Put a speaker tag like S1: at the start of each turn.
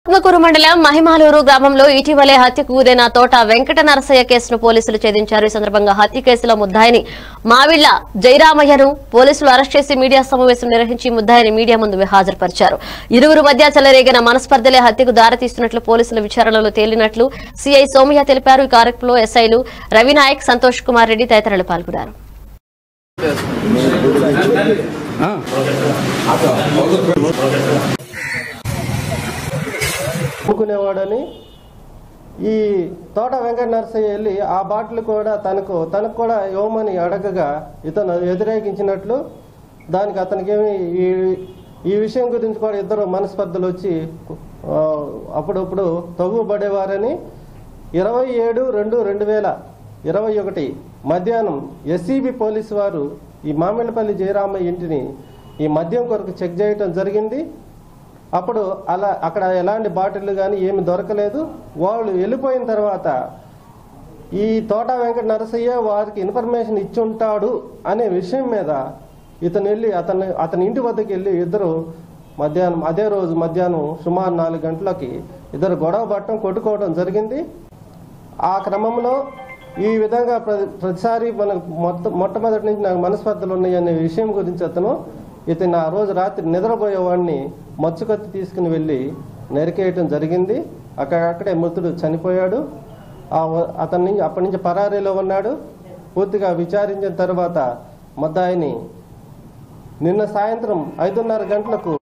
S1: ఆత్మకూరు మండలం మహిమాలూరు గ్రామంలో ఇటీవలే హత్యకు గురైన తోట వెంకట నరసయ్య కేసును పోలీసులు ఛేదించారు ఈ సందర్భంగా హత్య కేసులో ముద్దాయిని మావిళ్ల జయరామయ్యను పోలీసులు అరెస్ట్ చేసి మీడియా సమావేశం నిర్వహించి ముద్దాయిని మీడియా ముందు హాజరుపరిచారు ఇరువురు మధ్య చెలరేగిన మనస్పర్ధలే హత్యకు దారితీస్తున్నట్లు పోలీసుల విచారణలో తేలినట్లు సీఐ సోమయ్య తెలిపారు ఈ కార్యక్రమంలో ఎస్ఐలు రవినాయక్ సంతోష్ కుమార్ రెడ్డి తదితరులు పాల్గొన్నారు
S2: అమ్ముకునేవాడని ఈ తోట వెంకట నరసయ్య వెళ్ళి ఆ బాటిల్ కూడా తనకు తనకు కూడా ఇవ్వమని అడగగా ఇతను వ్యతిరేకించినట్లు దానికి అతనికి ఏమి ఈ ఈ విషయం గురించి కూడా ఇద్దరు మనస్పర్ధలు వచ్చి ఆ, అప్పుడప్పుడు తగుపడేవారని ఇరవై ఏడు రెండు రెండు వేల ఇరవై ఒకటి మధ్యాహ్నం ఎస్సీబీ పోలీసు వారు ఈ మామిళ్ళపల్లి జయరామయ్య ఇంటిని ఈ మద్యం కొరకు చెక్ చేయటం జరిగింది అప్పుడు అలా అక్కడ ఎలాంటి బాటిల్ కానీ ఏమి దొరకలేదు వాళ్ళు వెళ్ళిపోయిన తర్వాత ఈ తోట వెంకట నరసయ్య వారికి ఇన్ఫర్మేషన్ ఇచ్చుంటాడు అనే విషయం మీద ఇతను వెళ్ళి అతను అతని ఇంటి వద్దకు వెళ్ళి ఇద్దరు మధ్యాహ్నం అదే రోజు మధ్యాహ్నం సుమారు నాలుగు గంటలకి ఇద్దరు గొడవ పట్టడం కొట్టుకోవడం జరిగింది ఆ క్రమంలో ఈ విధంగా ప్ర- ప్రతిసారి మనకు మొత్తం మొట్టమొదటి నుంచి నాకు మనస్పర్ధలు ఉన్నాయి అనే విషయం గురించి అతను ఇతను ఆ రోజు రాత్రి నిద్రపోయేవాడిని మచ్చుకత్తి తీసుకుని వెళ్ళి నరికేయటం జరిగింది అక్కడక్కడే మృతుడు చనిపోయాడు ఆ వ- అతని నుంచి అప్పటి నుంచి పరారీలో ఉన్నాడు పూర్తిగా విచారించిన తర్వాత ముద్దాయిని నిన్న సాయంత్రం ఐదున్నర గంటలకు